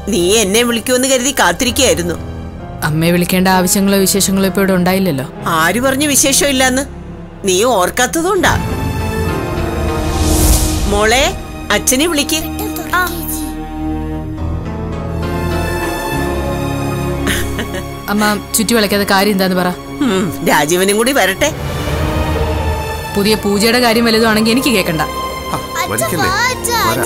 നീ എന്നെ വിളിക്കുമെന്ന് കരുതി കാത്തിരിക്കുകയായിരുന്നു അമ്മയെ വിളിക്കേണ്ട ആവശ്യങ്ങളോ വിശേഷങ്ങളോ ഇപ്പൊ ഇവിടെ ഉണ്ടായില്ലല്ലോ ആര് പറഞ്ഞു വിശേഷമില്ലെന്ന് നീ ഓർക്കാത്തതുകൊണ്ടാ മോളെ അച്ഛനെ വിളിക്ക് അമ്മ ചുറ്റി വിളക്കാതെ കാര്യം എന്താന്ന് പറ ഉം, രാജീവനും കൂടി വരട്ടെ പുതിയ പൂജയുടെ കാര്യം വലുതാണെങ്കിൽ എനിക്ക് കേൾക്കണ്ട വലിക്കല്ലേ വരാം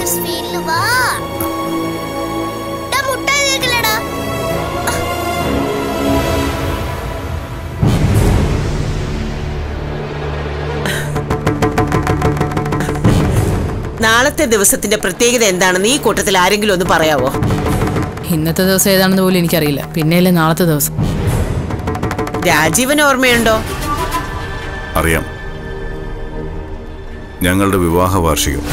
നാളത്തെ ദിവസത്തിന്റെ പ്രത്യേകത എന്താണെന്ന് ഈ കൂട്ടത്തിൽ ആരെങ്കിലും ഒന്ന് പറയാവോ ഇന്നത്തെ ദിവസം ഏതാണെന്ന് പോലും എനിക്കറിയില്ല പിന്നെയല്ലേ നാളത്തെ ദിവസം രാജീവന് ഓർമ്മയുണ്ടോ അറിയാം ഞങ്ങളുടെ വിവാഹ വാർഷികം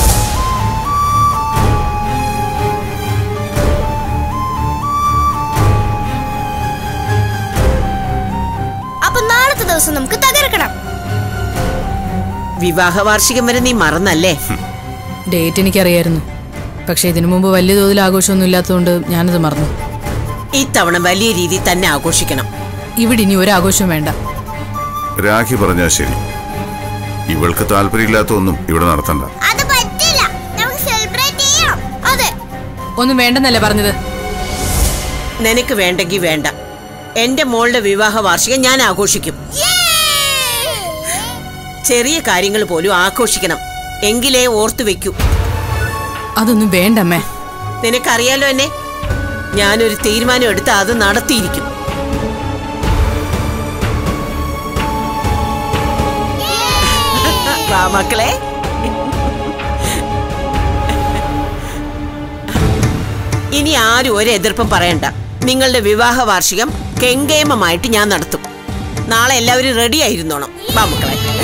അപ്പൊ നാളത്തെ ദിവസം നമുക്ക് തകർക്കണം വിവാഹ വാർഷികം വരെ നീ മറന്നല്ലേ ഡേറ്റ് എനിക്കറിയായിരുന്നു പക്ഷെ ഇതിനു മുമ്പ് വലിയ തോതിൽ ആഘോഷമൊന്നും ഇല്ലാത്തതുകൊണ്ട് ഞാനത് മറന്നു ഇത്തവണ വലിയ രീതിയിൽ തന്നെ ആഘോഷിക്കണം ഇവിടെ ഇനി ഒരു ആഘോഷവും വേണ്ട രാഖി പറഞ്ഞാൽ ശരി ഇവൾക്ക് താല്പര്യമില്ലാത്ത ഒന്നും ഇവിടെ നടത്തണ്ട അത് പറ്റില്ല നമുക്ക് സെലിബ്രേറ്റ് ചെയ്യണം അതെ ഒന്നും വേണ്ടെന്നല്ലേ പറഞ്ഞത് നിനക്ക് വേണ്ടെങ്കിൽ വേണ്ട എന്റെ മോളുടെ വിവാഹ വാർഷികം ഞാൻ ആഘോഷിക്കും ചെറിയ കാര്യങ്ങൾ പോലും ആഘോഷിക്കണം എങ്കിലേ ഓർത്തു വെക്കൂ അതൊന്നും വേണ്ടമ്മേ നിനക്കറിയാലോ എന്നെ ഞാനൊരു തീരുമാനം എടുത്ത് അത് നടത്തിയിരിക്കും വാ മക്കളെ ഇനി ആരും ഒരു എതിർപ്പും പറയണ്ട നിങ്ങളുടെ വിവാഹ വാർഷികം കെങ്കേമമായിട്ട് ഞാൻ നടത്തും നാളെ എല്ലാവരും റെഡി ആയിരുന്നോണം വാ മക്കളെ